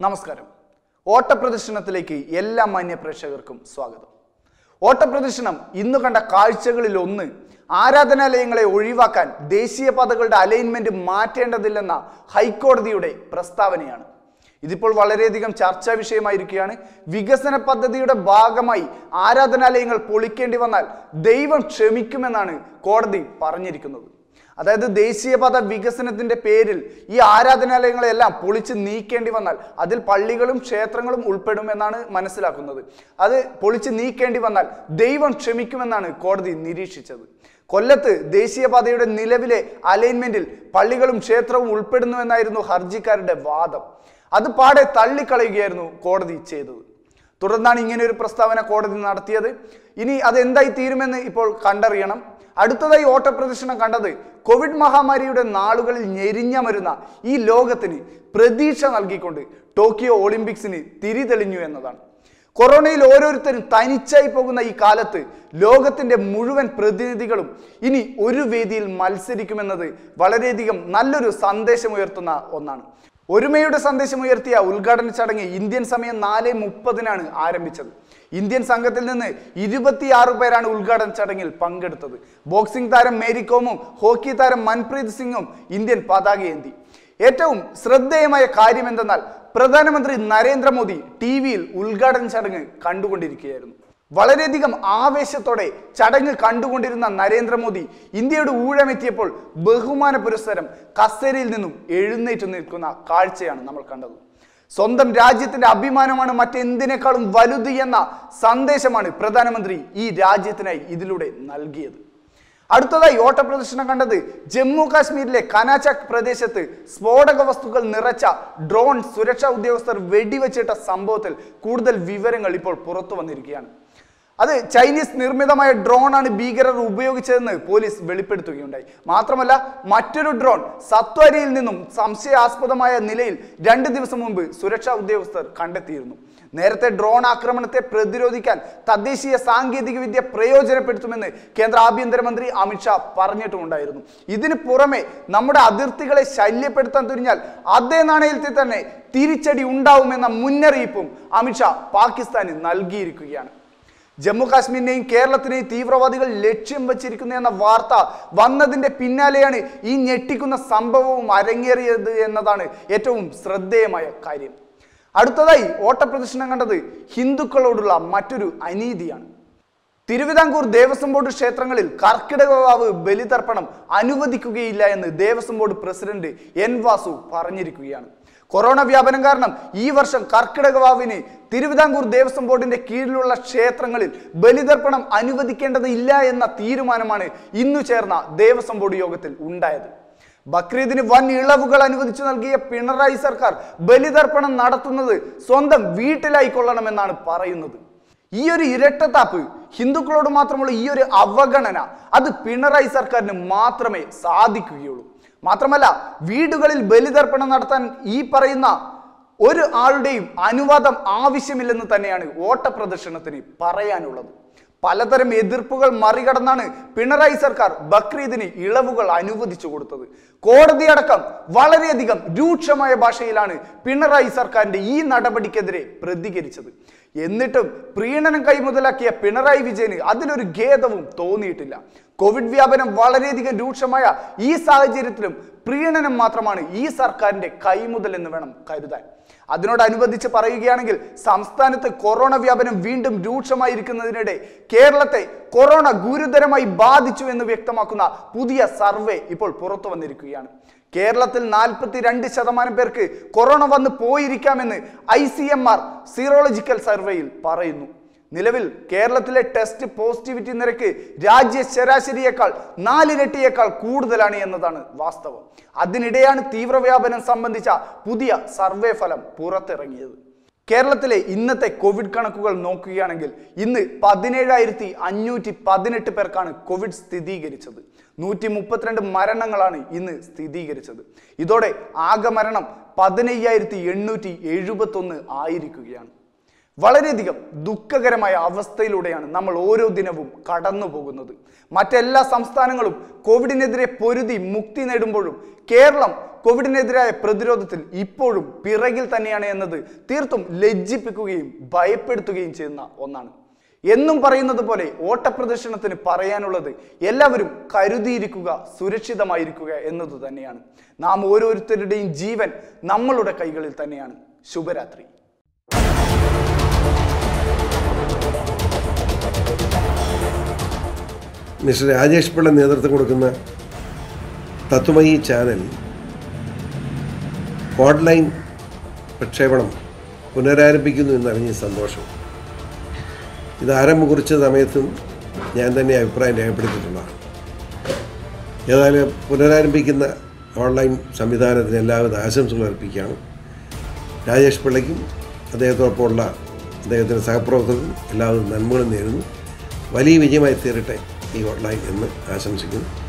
നമസ്കാരം ഓട്ടപ്രദർശനത്തിലേക്ക് എല്ലാ മാന്യ പ്രേക്ഷകർക്കും സ്വാഗതം ഓട്ടപ്രദർശനം ഇന്നു കണ്ട കാഴ്ചകളിൽ ഒന്ന് ആരാധനാലയങ്ങളെ ഒഴിവാക്കാൻ ദേശീയപാതകളുടെ അലൈൻമെന്റ് മാറ്റേണ്ടതില്ലെന്ന ഹൈക്കോടതിയുടെ പ്രസ്താവനയാണ് ഇതിപ്പോൾ വളരെയധികം ചർച്ചാ വിഷയമായിരിക്കുകയാണ് വികസന പദ്ധതിയുടെ ഭാഗമായി ആരാധനാലയങ്ങൾ പൊളിക്കേണ്ടി വന്നാൽ ദൈവം ക്ഷമിക്കുമെന്നാണ് കോടതി പറഞ്ഞിരിക്കുന്നത് അതായത് ദേശീയപാത വികസനത്തിന്റെ പേരിൽ ഈ ആരാധനാലയങ്ങളെല്ലാം പൊളിച്ച് നീക്കേണ്ടി വന്നാൽ അതിൽ പള്ളികളും ക്ഷേത്രങ്ങളും ഉൾപ്പെടുമെന്നാണ് മനസ്സിലാക്കുന്നത് അത് പൊളിച്ച് നീക്കേണ്ടി വന്നാൽ ദൈവം ക്ഷമിക്കുമെന്നാണ് കോടതി നിരീക്ഷിച്ചത് കൊല്ലത്ത് ദേശീയപാതയുടെ നിലവിലെ അലൈൻമെന്റിൽ പള്ളികളും ക്ഷേത്രവും ഉൾപ്പെടുന്നുവെന്നായിരുന്നു ഹർജിക്കാരുടെ വാദം അത് പാടെ തള്ളിക്കളയുകയായിരുന്നു കോടതി ചെയ്തത് തുടർന്നാണ് ഇങ്ങനെ ഒരു പ്രസ്താവന കോടതി നടത്തിയത് ഇനി അത് എന്തായി തീരുമെന്ന് ഇപ്പോൾ കണ്ടറിയണം അടുത്തതായി ഓട്ടപ്രദർശനം കണ്ടത് കോവിഡ് മഹാമാരിയുടെ നാളുകളിൽ ഞെരിഞ്ഞമരുന്ന ഈ ലോകത്തിന് പ്രതീക്ഷ നൽകിക്കൊണ്ട് ടോക്കിയോ ഒളിമ്പിക്സിന് തിരിതെളിഞ്ഞു എന്നതാണ് കൊറോണയിൽ ഓരോരുത്തരും തനിച്ചായി പോകുന്ന ഈ കാലത്ത് ലോകത്തിന്റെ മുഴുവൻ പ്രതിനിധികളും ഇനി ഒരു വേദിയിൽ മത്സരിക്കുമെന്നത് വളരെയധികം നല്ലൊരു സന്ദേശമുയർത്തുന്ന ഒന്നാണ് ഒരുമയുടെ സന്ദേശം ഉയർത്തിയ ഉദ്ഘാടന ചടങ്ങ് ഇന്ത്യൻ സമയം നാല് മുപ്പതിനാണ് ആരംഭിച്ചത് ഇന്ത്യൻ സംഘത്തിൽ നിന്ന് ഇരുപത്തിയാറ് പേരാണ് ഉദ്ഘാടന ചടങ്ങിൽ പങ്കെടുത്തത് ബോക്സിംഗ് താരം മേരി കോമും ഹോക്കി താരം മൻപ്രീത് സിംഗും ഇന്ത്യൻ പതാകയേന്തി ഏറ്റവും ശ്രദ്ധേയമായ കാര്യം എന്തെന്നാൽ പ്രധാനമന്ത്രി നരേന്ദ്രമോദി ടി വിയിൽ ഉദ്ഘാടന ചടങ്ങ് കണ്ടുകൊണ്ടിരിക്കുകയായിരുന്നു വളരെയധികം ആവേശത്തോടെ ചടങ്ങ് കണ്ടുകൊണ്ടിരുന്ന നരേന്ദ്രമോദി ഇന്ത്യയുടെ ഊഴമെത്തിയപ്പോൾ ബഹുമാന പുരസ്കാരം കസേരയിൽ നിന്നും എഴുന്നേറ്റ് നിൽക്കുന്ന കാഴ്ചയാണ് നമ്മൾ കണ്ടത് സ്വന്തം രാജ്യത്തിന്റെ അഭിമാനമാണ് മറ്റെന്തിനേക്കാളും വലുത് എന്ന സന്ദേശമാണ് പ്രധാനമന്ത്രി ഈ രാജ്യത്തിനായി ഇതിലൂടെ നൽകിയത് അടുത്തതായി ഓട്ടപ്രദർശനം കണ്ടത് ജമ്മു കാശ്മീരിലെ കനാചക് പ്രദേശത്ത് സ്ഫോടക വസ്തുക്കൾ നിറച്ച ഡ്രോൺ സുരക്ഷാ ഉദ്യോഗസ്ഥർ വെടിവെച്ചിട്ട സംഭവത്തിൽ കൂടുതൽ വിവരങ്ങൾ ഇപ്പോൾ പുറത്തു വന്നിരിക്കുകയാണ് അത് ചൈനീസ് നിർമ്മിതമായ ഡ്രോണാണ് ഭീകരർ ഉപയോഗിച്ചതെന്ന് പോലീസ് വെളിപ്പെടുത്തുകയുണ്ടായി മാത്രമല്ല മറ്റൊരു ഡ്രോൺ സത്വരയിൽ നിന്നും സംശയാസ്പദമായ നിലയിൽ രണ്ട് ദിവസം മുമ്പ് സുരക്ഷാ ഉദ്യോഗസ്ഥർ കണ്ടെത്തിയിരുന്നു നേരത്തെ ഡ്രോൺ ആക്രമണത്തെ പ്രതിരോധിക്കാൻ തദ്ദേശീയ സാങ്കേതിക വിദ്യ പ്രയോജനപ്പെടുത്തുമെന്ന് കേന്ദ്ര ആഭ്യന്തരമന്ത്രി അമിത്ഷാ പറഞ്ഞിട്ടുമുണ്ടായിരുന്നു ഇതിന് പുറമെ നമ്മുടെ അതിർത്തികളെ ശല്യപ്പെടുത്താൻ തുനിഞ്ഞാൽ അതേ നാണയത്തിൽ തന്നെ തിരിച്ചടി ഉണ്ടാവുമെന്ന മുന്നറിയിപ്പും അമിത്ഷാ പാകിസ്ഥാന് നൽകിയിരിക്കുകയാണ് ജമ്മു കാശ്മീരിനെയും കേരളത്തിനെയും തീവ്രവാദികൾ ലക്ഷ്യം വച്ചിരിക്കുന്നു എന്ന വാർത്ത വന്നതിന്റെ പിന്നാലെയാണ് ഈ ഞെട്ടിക്കുന്ന സംഭവവും അരങ്ങേറിയത് എന്നതാണ് ഏറ്റവും ശ്രദ്ധേയമായ കാര്യം അടുത്തതായി ഓട്ടപ്രദർശനം കണ്ടത് ഹിന്ദുക്കളോടുള്ള മറ്റൊരു അനീതിയാണ് തിരുവിതാംകൂർ ദേവസ്വം ബോർഡ് ക്ഷേത്രങ്ങളിൽ കർക്കിടക വാവ് ബലിതർപ്പണം അനുവദിക്കുകയില്ല എന്ന് Devaswom board president N Vasu പറഞ്ഞിരിക്കുകയാണ് കൊറോണ വ്യാപനം കാരണം ഈ വർഷം കർക്കിടക വാവിന് തിരുവിതാംകൂർ ദേവസ്വം ബോർഡിന്റെ കീഴിലുള്ള ക്ഷേത്രങ്ങളിൽ ബലിതർപ്പണം അനുവദിക്കേണ്ടതില്ല എന്ന തീരുമാനമാണ് ഇന്നു ചേർന്ന ദേവസ്വം ബോർഡ് യോഗത്തിൽ ഉണ്ടായത് ബക്രീദിന് വൻ ഇളവുകൾ അനുവദിച്ചു നൽകിയ പിണറായി സർക്കാർ ബലിതർപ്പണം നടത്തുന്നത് സ്വന്തം വീട്ടിലായിക്കൊള്ളണമെന്നാണ് പറയുന്നത് ഈ ഒരു ഇരട്ടത്താപ്പ് ഹിന്ദുക്കളോട് മാത്രമുള്ള ഈ ഒരു അവഗണന അത് പിണറായി സർക്കാരിന് മാത്രമേ സാധിക്കുകയുള്ളൂ മാത്രമല്ല വീടുകളിൽ ബലിതർപ്പണം നടത്താൻ ഈ പറയുന്ന ഒരു ആളുടെയും അനുവാദം ആവശ്യമില്ലെന്ന് തന്നെയാണ് ഓട്ടപ്രദർശനത്തിന് പറയാനുള്ളത് പലതരം എതിർപ്പുകൾ മറികടന്നാണ് പിണറായി സർക്കാർ ബക്രീദിന് ഇളവുകൾ അനുവദിച്ചു കൊടുത്തത് കോടതി അടക്കം വളരെയധികം രൂക്ഷമായ ഭാഷയിലാണ് പിണറായി സർക്കാരിന്റെ ഈ നടപടിക്കെതിരെ പ്രതികരിച്ചത് എന്നിട്ടും പ്രീണനം കൈമുതലാക്കിയ പിണറായി വിജയന് അതിലൊരു ഖേദവും തോന്നിയിട്ടില്ല കോവിഡ് വ്യാപനം വളരെയധികം രൂക്ഷമായ ഈ സാഹചര്യത്തിലും പ്രീണനം മാത്രമാണ് ഈ സർക്കാരിന്റെ കൈമുതൽ എന്ന് വേണം കരുതാൻ അതിനോടനുബന്ധിച്ച് പറയുകയാണെങ്കിൽ സംസ്ഥാനത്ത് കൊറോണ വ്യാപനം വീണ്ടും രൂക്ഷമായിരിക്കുന്നതിനിടെ കേരളത്തെ കൊറോണ ഗുരുതരമായി ബാധിച്ചു എന്ന് വ്യക്തമാക്കുന്ന പുതിയ സർവേ ഇപ്പോൾ പുറത്തു വന്നിരിക്കുകയാണ് കേരളത്തിൽ നാൽപ്പത്തി രണ്ട് ശതമാനം പേർക്ക് കൊറോണ വന്ന് പോയിരിക്കാമെന്ന് I C M R serological സർവേയിൽ പറയുന്നു നിലവിൽ കേരളത്തിലെ ടെസ്റ്റ് പോസിറ്റിവിറ്റി നിരക്ക് രാജ്യ ശരാശരിയേക്കാൾ നാലിരട്ടിയേക്കാൾ കൂടുതലാണ് എന്നതാണ് വാസ്തവം അതിനിടെയാണ് തീവ്രവ്യാപനം സംബന്ധിച്ച പുതിയ സർവേ ഫലം പുറത്തിറങ്ങിയത് കേരളത്തിലെ ഇന്നത്തെ കോവിഡ് കണക്കുകൾ നോക്കുകയാണെങ്കിൽ ഇന്ന് പതിനേഴായിരത്തി അഞ്ഞൂറ്റി പതിനെട്ട് പേർക്കാണ് കോവിഡ് സ്ഥിരീകരിച്ചത് നൂറ്റി മുപ്പത്തിരണ്ട് മരണങ്ങളാണ് ഇന്ന് സ്ഥിരീകരിച്ചത് ഇതോടെ ആകെ മരണം പതിനയ്യായിരത്തി എണ്ണൂറ്റി എഴുപത്തൊന്ന് ആയിരിക്കുകയാണ് വളരെയധികം ദുഃഖകരമായ അവസ്ഥയിലൂടെയാണ് നമ്മൾ ഓരോ ദിനവും കടന്നു പോകുന്നത് മറ്റെല്ലാ സംസ്ഥാനങ്ങളും കോവിഡിനെതിരെ പൊരുതി മുക്തി നേടുമ്പോഴും കേരളം കോവിഡിനെതിരായ പ്രതിരോധത്തിൽ ഇപ്പോഴും പിറകിൽ തന്നെയാണ് എന്നത് തീർത്തും ലജ്ജിപ്പിക്കുകയും ഭയപ്പെടുത്തുകയും ചെയ്യുന്ന ഒന്നാണ് എന്നും പറയുന്നത് പോലെ ഓട്ടപ്രദർശനത്തിന് പറയാനുള്ളത് എല്ലാവരും കരുതിയിരിക്കുക സുരക്ഷിതമായിരിക്കുക എന്നത് തന്നെയാണ് നാം ഓരോരുത്തരുടെയും ജീവൻ നമ്മളുടെ കൈകളിൽ തന്നെയാണ് ശുഭരാത്രി മിസ്റ്റർ രാജേഷ് പിള്ള നേതൃത്വം കൊടുക്കുന്ന തത്വമയി ചാനൽ ഓൺലൈൻ പ്രക്ഷേപണം പുനരാരംഭിക്കുന്നു എന്നറിഞ്ഞ സന്തോഷം ഇത് ആരംഭം കുറിച്ച സമയത്തും ഞാൻ തന്നെ അഭിപ്രായം രേഖപ്പെടുത്തിയിട്ടുള്ളതാണ് ഏതായാലും പുനരാരംഭിക്കുന്ന ഓൺലൈൻ സംവിധാനത്തിന് എല്ലാവിധ ആശംസകൾ അർപ്പിക്കുകയാണ് രാജേഷ് പിള്ളയ്ക്കും അദ്ദേഹത്തോടൊപ്പമുള്ള അദ്ദേഹത്തിൻ്റെ സഹപ്രവർത്തകർക്കും എല്ലാവിധ നന്മകളും നേരുന്നു വലിയ വിജയമായി തീരട്ടെ ഈ ഓൺലൈൻ എന്ന് ആശംസിക്കുന്നു